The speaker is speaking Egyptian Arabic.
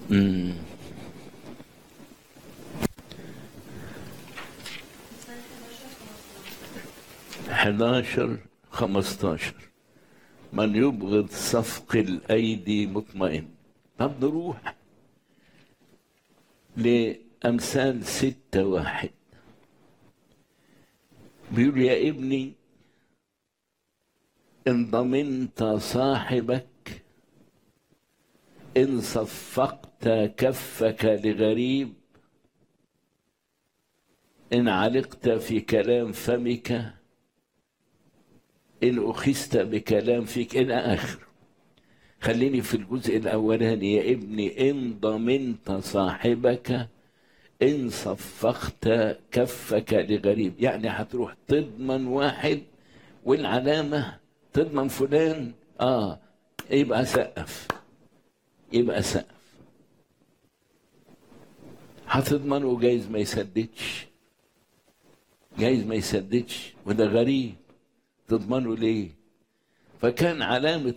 مم. حداشر خمستاشر من يبغض صفق الأيدي مطمئن طب نروح لأمثال ستة واحد بيقول يا ابني إن ضمنت صاحبك إن صفقت كفك لغريب إن علقت في كلام فمك إن أخذت بكلام فيك إلى آخر خليني في الجزء الأولاني يا ابني إن ضمنت صاحبك إن صفقت كفك لغريب يعني هتروح تضمن واحد والعلامة تضمن فلان آه يبقى سقف يبقى سقف هتضمنه جايز ما يسددش جايز ما يسددش وده غريب تضمنه ليه فكان علامة